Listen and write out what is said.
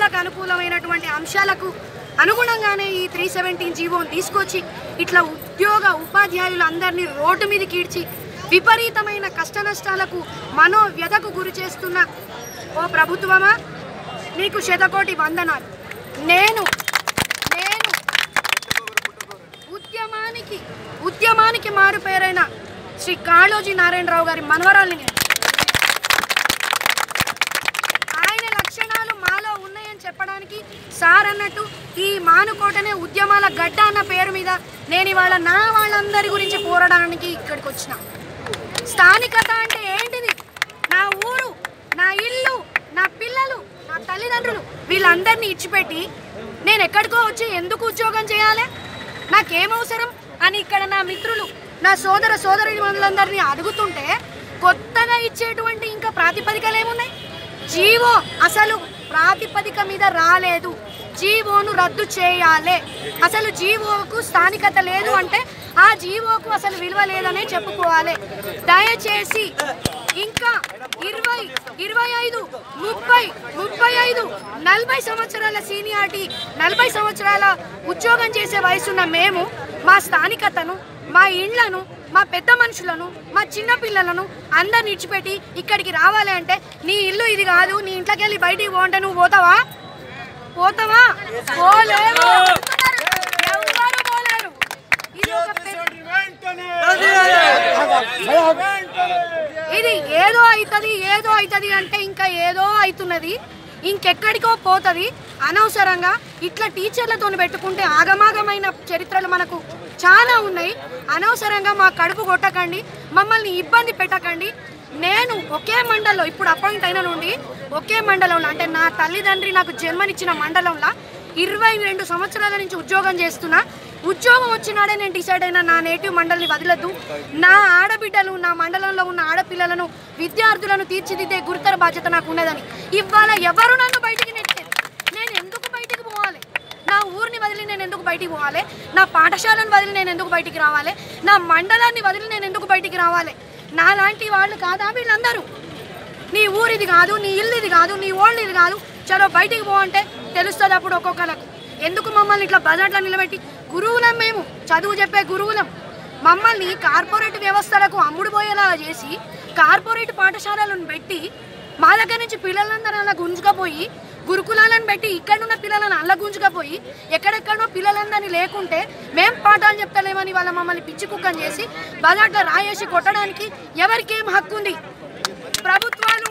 విద్యార్థులకు అనుకూలమైనటువంటి అంశాలకు అనుగుణంగానే ఈ త్రీ సెవెంటీన్ జీవోని తీసుకొచ్చి ఇట్లా ఉద్యోగ ఉపాధ్యాయులు అందరినీ రోడ్డు మీద కీడ్చి విపరీతమైన కష్ట నష్టాలకు మనోవ్యధకు గురి చేస్తున్న ఓ ప్రభుత్వమా నీకు శతకోటి వందనాలు నేను నేను ఉద్యమానికి ఉద్యమానికి మారు పేరైన శ్రీ కాళోజీ నారాయణరావు గారి మనవరాల్ని నేను ఆయన లక్షణాలు మాలో ఉన్నాయని చెప్పడానికి సార్ అన్నట్టు ఈ మానుకోటనే ఉద్యమాల గడ్డ అన్న పేరు మీద నేను ఇవాళ నా వాళ్ళందరి గురించి పోరాడడానికి ఇక్కడికి వచ్చిన స్థానికత అంటే ఏంటిది నా ఊరు నా ఇల్లు నా పిల్లలు నా తల్లిదండ్రులు వీళ్ళందరినీ ఇచ్చిపెట్టి నేను ఎక్కడికో వచ్చి ఎందుకు ఉద్యోగం చేయాలి నాకేం అవసరం అని ఇక్కడ నా మిత్రులు నా సోదర సోదరి మనులందరినీ అడుగుతుంటే కొత్తగా ఇచ్చేటువంటి ఇంకా ప్రాతిపదికలు ఏమున్నాయి జీవో అసలు ప్రాతిపదిక మీద రాలేదు జీవోను రద్దు చేయాలి అసలు జీవోకు స్థానికత లేదు అంటే ఆ జీవోకు అసలు విలువ లేదనే చెప్పుకోవాలి దయచేసి ఇంకా ఇరవై ఇరవై ఐదు ముప్పై ముప్పై ఐదు నలభై సంవత్సరాల సీనియారిటీ నలభై సంవత్సరాల ఉద్యోగం చేసే వయసున్న మేము మా స్థానికతను మా ఇండ్లను మా పెద్ద మనుషులను మా చిన్న పిల్లలను అందరిని ఇచ్చిపెట్టి ఇక్కడికి రావాలి అంటే నీ ఇల్లు ఇది కాదు నీ ఇంట్లోకి వెళ్ళి బయటికి పోంటే నువ్వు పోతావా పోతావా పోలేవు ఎవరు పోలేరు ఇది ఒక పెద్ద ఇది ఏదో అవుతుంది ఏదో అవుతుంది అంటే ఇంకా ఏదో అవుతున్నది ఇంకెక్కడికో పోతుంది అనవసరంగా ఇట్లా టీచర్లతో పెట్టుకుంటే ఆగమాగమైన చరిత్రలు మనకు చాలా ఉన్నాయి అనవసరంగా మా కడుపు కొట్టకండి మమ్మల్ని ఇబ్బంది పెట్టకండి నేను ఒకే మండలంలో ఇప్పుడు అపాయింట్ అయిన నుండి ఒకే మండలంలో అంటే నా తల్లిదండ్రి నాకు జన్మనిచ్చిన మండలంలో ఇరవై రెండు సంవత్సరాల నుంచి ఉద్యోగం చేస్తున్నా ఉద్యోగం వచ్చినాడే నేను డిసైడ్ అయినా నా నేటివ్ మండలిని వదలద్దు నా ఆడబిడ్డలు నా మండలంలో ఉన్న ఆడపిల్లలను విద్యార్థులను తీర్చిదిద్దే గురుతర బాధ్యత నాకు ఉన్నదని ఇవాళ ఎవరు నన్ను బయటికి నెట్టారు నేను ఎందుకు బయటికి పోవాలి నా ఊరిని వదిలి నేను ఎందుకు బయటికి పోవాలి నా పాఠశాలను వదిలి నేను ఎందుకు బయటికి రావాలి నా మండలాన్ని వదిలి నేను ఎందుకు బయటికి రావాలి నా లాంటి వాళ్ళు కాదా వీళ్ళందరూ నీ ఊరిది కాదు నీ ఇల్లు ఇది కాదు నీ ఓళ్ళు ఇది కాదు చలో బయటికి పో అంటే తెలుస్తుంది అప్పుడు ఒక్కొక్కలకు ఎందుకు మమ్మల్ని ఇట్లా బజార్లో నిలబెట్టి గురువులం మేము చదువు చెప్పే గురువులం మమ్మల్ని కార్పొరేట్ వ్యవస్థలకు అమ్ముడు పోయేలాగా చేసి కార్పొరేట్ పాఠశాలలను పెట్టి మా దగ్గర నుంచి పిల్లలందరూ అలా గుంజుకపోయి గురుకులాలను పెట్టి ఇక్కడున్న పిల్లలను అల్ల గుంజుకపోయి ఎక్కడెక్కడో పిల్లలందరినీ లేకుంటే మేం పాఠాలు చెప్తలేమని వాళ్ళ మమ్మల్ని పిచ్చి కుక్కని చేసి బజార్లో రాయేసి కొట్టడానికి ఎవరికేం హక్కు ఉంది ప్రభుత్వాలు